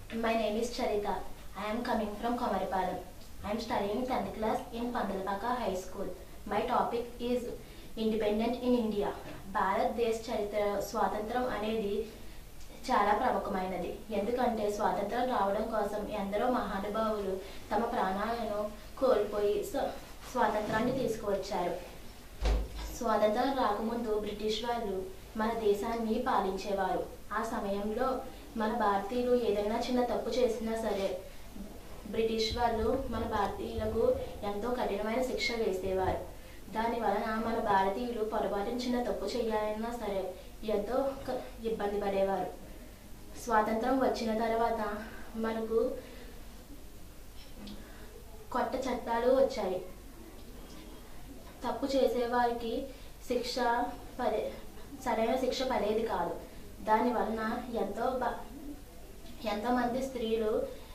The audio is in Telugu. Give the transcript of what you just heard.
My name is Charita. I am coming from Komaripalam. I am studying 10th class in Pandalpaka High School. My topic is independent in India. భారతదేశ చరిత్ర స్వాతంత్రం అనేది చాలా ప్రముఖమైనది ఎందుకంటే స్వాతంత్రం రావడం కోసం ఎందరో మహానుభావులు తమ ప్రాణాలను కోల్పోయి స్వ- స్వాతంత్రాన్ని తీసుకువచ్చారు స్వాతంత్రం రాకముందు బ్రిటిష్ వాళ్ళు మన దేశాన్ని పాలించేవారు ఆ సమయంలో మన భారతీయులు ఏదైనా చిన్న తప్పు చేసినా సరే బ్రిటిష్ వాళ్ళు మన భారతీయులకు ఎంతో కఠినమైన శిక్ష వేసేవారు దాని వలన మన భారతీయులు పొరపాటున చిన్న తప్పు చేయాలన్నా సరే ఎంతో క- ఇబ్బంది పడేవారు స్వాతంత్రం వచ్చిన తర్వాత మనకు కొత్త చట్టాలు వచ్చాయి తప్పు చేసేవారికి శిక్ష పడే సరైన శిక్ష పడేది కాదు దాని వలన ఎంతో బ ఎంతోమంది స్త్రీలు